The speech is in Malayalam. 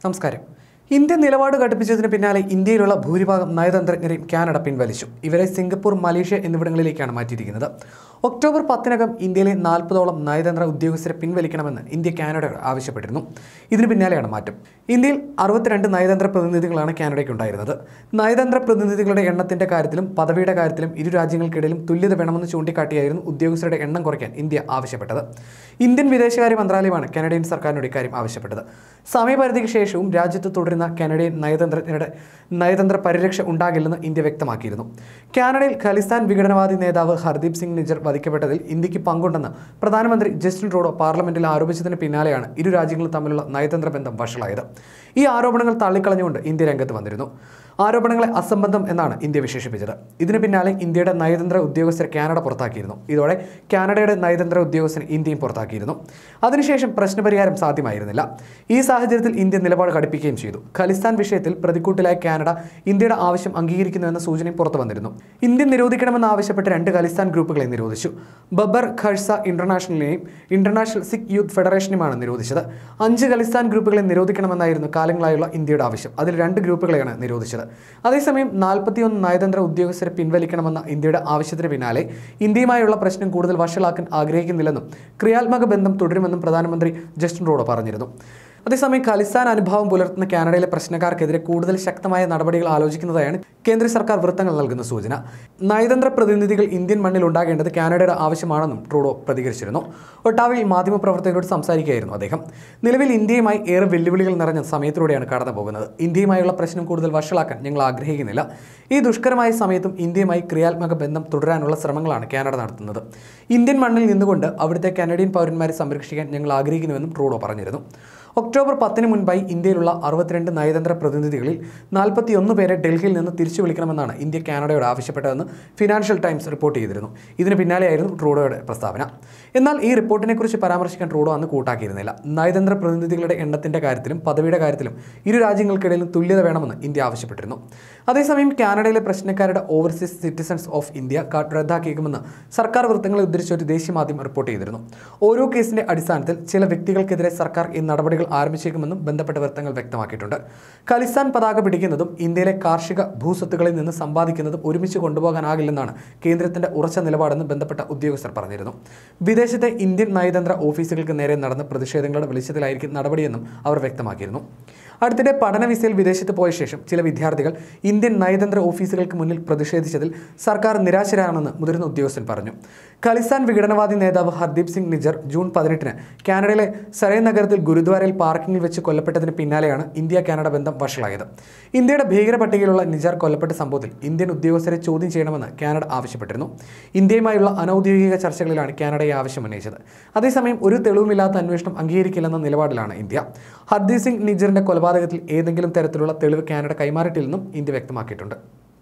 നമസ്കാരം ഇന്ത്യ നിലപാട് ഘടിപ്പിച്ചതിന് പിന്നാലെ ഇന്ത്യയിലുള്ള ഭൂരിഭാഗം നയതന്ത്രജ്ഞരെയും കാനഡ പിൻവലിച്ചു ഇവരെ സിംഗപ്പൂർ മലേഷ്യ എന്നിവിടങ്ങളിലേക്കാണ് മാറ്റിയിരിക്കുന്നത് ഒക്ടോബർ പത്തിനകം ഇന്ത്യയിലെ നാൽപ്പതോളം നയതന്ത്ര ഉദ്യോഗസ്ഥരെ പിൻവലിക്കണമെന്ന് ഇന്ത്യ കാനഡയോട് ആവശ്യപ്പെട്ടിരുന്നു ഇതിന് പിന്നാലെയാണ് മാറ്റം ഇന്ത്യയിൽ അറുപത്തിരണ്ട് നയതന്ത്ര പ്രതിനിധികളാണ് കാനഡയ്ക്കുണ്ടായിരുന്നത് നയതന്ത്ര പ്രതിനിധികളുടെ എണ്ണത്തിന്റെ കാര്യത്തിലും പദവിയുടെ കാര്യത്തിലും ഇരു രാജ്യങ്ങൾക്കിടയിലും തുല്യത വേണമെന്ന് ചൂണ്ടിക്കാട്ടിയായിരുന്നു ഉദ്യോഗസ്ഥരുടെ എണ്ണം കുറയ്ക്കാൻ ഇന്ത്യ ആവശ്യപ്പെട്ടത് ഇന്ത്യൻ വിദേശകാര്യ മന്ത്രാലയമാണ് കനഡിയൻ സർക്കാരിനോട് ഇക്കാര്യം ആവശ്യപ്പെട്ടത് സമയപരിധിക്ക് ശേഷവും രാജ്യത്ത് തുടരുന്ന കനഡിയൻ നയതന്ത്രജ്ഞരുടെ നയതന്ത്ര പരിരക്ഷ ഉണ്ടാകില്ലെന്ന് ഇന്ത്യ വ്യക്തമാക്കിയിരുന്നു കാനഡയിൽ ഖലിസ്ഥാൻ വിഘടനവാദി നേതാവ് ഹർദീപ് സിംഗ് നിജർ വധിക്കപ്പെട്ടതിൽ ഇന്ത്യക്ക് പങ്കുണ്ടെന്ന് പ്രധാനമന്ത്രി ജസ്റ്റിൻ ട്രൂഡോ പാർലമെന്റിൽ ആരോപിച്ചതിന് പിന്നാലെയാണ് ഇരു രാജ്യങ്ങളും തമ്മിലുള്ള നയതന്ത്ര ബന്ധം വഷളായത് ഈ ആരോപണങ്ങൾ തള്ളിക്കളഞ്ഞുകൊണ്ട് ഇന്ത്യ രംഗത്ത് വന്നിരുന്നു ആരോപണങ്ങളെ അസംബന്ധം എന്നാണ് ഇന്ത്യ വിശേഷിപ്പിച്ചത് ഇതിന് പിന്നാലെ ഇന്ത്യയുടെ നയതന്ത്ര ഉദ്യോഗസ്ഥരെ കാനഡ പുറത്താക്കിയിരുന്നു ഇതോടെ കാനഡയുടെ നയതന്ത്ര ഉദ്യോഗസ്ഥരെ ഇന്ത്യയും പുറത്താക്കിയിരുന്നു അതിനുശേഷം പ്രശ്നപരിഹാരം സാധ്യമായിരുന്നില്ല ഈ സാഹചര്യത്തിൽ ഇന്ത്യ നിലപാട് ഘടിപ്പിക്കുകയും ചെയ്തു ഖലിസ്ഥാൻ വിഷയത്തിൽ പ്രതിക്കൂട്ടിലായ കാനഡ ഇന്ത്യയുടെ ആവശ്യം അംഗീകരിക്കുന്നുവെന്ന സൂചനയും പുറത്തു വന്നിരുന്നു ഇന്ത്യ നിരോധിക്കണമെന്ന് ആവശ്യപ്പെട്ട് രണ്ട് ഖലിസ്ഥാൻ ഗ്രൂപ്പുകളെ നിരോധിച്ചു ബബർ ഖഴ്സ ഇന്റർനാഷണലിനെയും ഇന്റർനാഷണൽ സിഖ് യൂത്ത് ഫെഡറേഷനുമാണ് നിരോധിച്ചത് അഞ്ച് ഖലിസ്ഥാൻ ഗ്രൂപ്പുകളെ നിരോധിക്കണമെന്നായിരുന്നു കാലങ്ങളായുള്ള ഇന്ത്യയുടെ ആവശ്യം അതിൽ രണ്ട് ഗ്രൂപ്പുകളെയാണ് നിരോധിച്ചത് അതേസമയം നാൽപ്പത്തിയൊന്ന് നയതന്ത്ര ഉദ്യോഗസ്ഥരെ പിൻവലിക്കണമെന്ന ഇന്ത്യയുടെ ആവശ്യത്തിന് പിന്നാലെ ഇന്ത്യയുമായുള്ള പ്രശ്നം കൂടുതൽ വഷളാക്കാൻ ആഗ്രഹിക്കുന്നില്ലെന്നും ക്രിയാത്മക ബന്ധം തുടരുമെന്നും പ്രധാനമന്ത്രി ജസ്റ്റിൻ ട്രൂഡോ പറഞ്ഞിരുന്നു അതേസമയം ഖലിസ്ഥാൻ അനുഭാവം പുലർത്തുന്ന കാനഡയിലെ പ്രശ്നക്കാർക്കെതിരെ കൂടുതൽ ശക്തമായ നടപടികൾ ആലോചിക്കുന്നതായാണ് കേന്ദ്ര സർക്കാർ വൃത്തങ്ങൾ നൽകുന്ന സൂചന നയതന്ത്ര പ്രതിനിധികൾ ഇന്ത്യൻ മണ്ണിൽ ഉണ്ടാകേണ്ടത് കാനഡയുടെ ആവശ്യമാണെന്നും ട്രൂഡോ പ്രതികരിച്ചിരുന്നു ഒട്ടാവയിൽ മാധ്യമപ്രവർത്തകരോട് സംസാരിക്കുകയായിരുന്നു അദ്ദേഹം നിലവിൽ ഇന്ത്യയുമായി ഏറെ വെല്ലുവിളികൾ നിറഞ്ഞ സമയത്തിലൂടെയാണ് കടന്നു പോകുന്നത് ഇന്ത്യയുമായുള്ള പ്രശ്നം കൂടുതൽ വഷളാക്കാൻ ഞങ്ങൾ ആഗ്രഹിക്കുന്നില്ല ഈ ദുഷ്കരമായ സമയത്തും ഇന്ത്യയുമായി ക്രിയാത്മക ബന്ധം തുടരാനുള്ള ശ്രമങ്ങളാണ് കാനഡ നടത്തുന്നത് ഇന്ത്യൻ മണ്ണിൽ നിന്നുകൊണ്ട് അവിടുത്തെ കനഡിയൻ പൗരന്മാരെ സംരക്ഷിക്കാൻ ഞങ്ങൾ ആഗ്രഹിക്കുന്നുവെന്നും ട്രൂഡോ പറഞ്ഞിരുന്നു ഒക്ടോബർ പത്തിന് മുൻപായി ഇന്ത്യയിലുള്ള അറുപത്തിരണ്ട് നയതന്ത്ര പ്രതിനിധികളിൽ നാൽപ്പത്തിയൊന്ന് പേരെ ഡൽഹിയിൽ നിന്ന് തിരിച്ചു വിളിക്കണമെന്നാണ് ഇന്ത്യ കാനഡയോട് ആവശ്യപ്പെട്ടതെന്ന് ഫിനാൻഷ്യൽ ടൈംസ് റിപ്പോർട്ട് ചെയ്തിരുന്നു ഇതിന് പിന്നാലെയായിരുന്നു ട്രൂഡോയുടെ പ്രസ്താവന എന്നാൽ ഈ റിപ്പോർട്ടിനെക്കുറിച്ച് പരാമർശിക്കാൻ ട്രൂഡോ അന്ന് കൂട്ടാക്കിയിരുന്നില്ല നയതന്ത്ര പ്രതിനിധികളുടെ എണ്ണത്തിന്റെ കാര്യത്തിലും പദവിയുടെ കാര്യത്തിലും ഇരു രാജ്യങ്ങൾക്കിടയിലും തുല്യത വേണമെന്ന് ഇന്ത്യ ആവശ്യപ്പെട്ടിരുന്നു അതേസമയം കാനഡയിലെ പ്രശ്നക്കാരുടെ overseas citizens of India card റദ്ദാക്കിയേക്കുമെന്ന് സർക്കാർ വൃത്തങ്ങളെ ഉദ്ധരിച്ച് ഒരു ദേശീയ മാധ്യമം റിപ്പോർട്ട് ചെയ്തിരുന്നു ഓരോ കേസിന്റെ അടിസ്ഥാനത്തിൽ ചില വ്യക്തികൾക്കെതിരെ സർക്കാർ ഈ നടപടികൾ ആരംഭിച്ചേക്കുമെന്നും ബന്ധപ്പെട്ട വൃത്തങ്ങൾ വ്യക്തമാക്കിയിട്ടുണ്ട് ഖലിസ്ഥാൻ പതാക പിടിക്കുന്നതും ഇന്ത്യയിലെ കാർഷിക ഭൂസ്വത്തുകളിൽ നിന്ന് സമ്പാദിക്കുന്നതും ഒരുമിച്ച് കൊണ്ടുപോകാനാകില്ലെന്നാണ് കേന്ദ്രത്തിന്റെ ഉറച്ച നിലപാടെന്ന് ബന്ധപ്പെട്ട ഉദ്യോഗസ്ഥർ പറഞ്ഞിരുന്നു വിദേശത്തെ ഇന്ത്യൻ നയതന്ത്ര ഓഫീസുകൾക്ക് നേരെ നടന്ന പ്രതിഷേധങ്ങളുടെ വെളിച്ചത്തിലായിരിക്കും നടപടിയെന്നും അവർ വ്യക്തമാക്കിയിരുന്നു അടുത്തിടെ പഠന വിസയിൽ വിദേശത്ത് പോയ ശേഷം ചില വിദ്യാർത്ഥികൾ ഇന്ത്യൻ നയതന്ത്ര ഓഫീസുകൾക്ക് മുന്നിൽ പ്രതിഷേധിച്ചതിൽ സർക്കാർ നിരാശരാണെന്ന് മുതിർന്ന ഉദ്യോഗസ്ഥൻ പറഞ്ഞു ഖലിസ്ഥാൻ വിഘടനവാദി നേതാവ് ഹർദീപ് സിംഗ് നിജർ ജൂൺ പതിനെട്ടിന് കാനഡയിലെ സരൈ നഗരത്തിൽ ഗുരുദ്വാരയിൽ പാർക്കിങ്ങിൽ വെച്ച് കൊല്ലപ്പെട്ടതിന് പിന്നാലെയാണ് ഇന്ത്യ കാനഡ ബന്ധം വഷളായത് ഇന്ത്യയുടെ ഭീകര പട്ടികയിലുള്ള നിജാർ കൊല്ലപ്പെട്ട സംഭവത്തിൽ ഇന്ത്യൻ ഉദ്യോഗസ്ഥരെ ചോദ്യം ചെയ്യണമെന്ന് കാനഡ ആവശ്യപ്പെട്ടിരുന്നു ഇന്ത്യയുമായുള്ള അനൌദ്യോഗിക ചർച്ചകളിലാണ് കാനഡ ഈ ആവശ്യം ഉന്നയിച്ചത് അതേസമയം ഒരു തെളിവുമില്ലാത്ത അന്വേഷണം അംഗീകരിക്കില്ലെന്ന നിലപാടിലാണ് ഇന്ത്യ ഹർദീപ് സിംഗ് നിജറിന്റെ കൊലപാതകത്തിൽ ഏതെങ്കിലും തരത്തിലുള്ള തെളിവ് കാനഡ കൈമാറിയിട്ടില്ലെന്നും ഇന്ത്യ വ്യക്തമാക്കിയിട്ടുണ്ട്